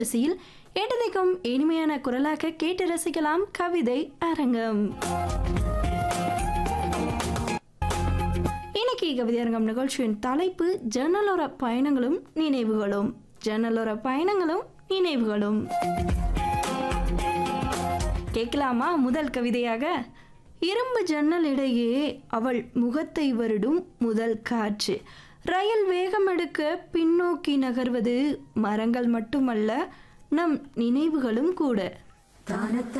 வரிசையில் ஏட்டதைக்கும் இனிமையான குரலாக கேட்டு ரசிக்கலாம் கவிதை அரங்கம் இன்னைக்கு கவிதை அரங்கம் நிகழ்ச்சியின் தலைப்பு ஜன்னலோர பயணங்களும் நினைவுகளும் ஜன்னலோர பயணங்களும் நினைவுகளும் கேட்கலாமா முதல் கவிதையாக இரும்பு ஜன்னல் இடையே அவள் முகத்தை வருடும் முதல் காற்று ரயில் வேகம் எடுக்க பின்னோக்கி நகர்வது மரங்கள் மட்டுமல்ல நம் நினைவுகளும் கூட தானத்த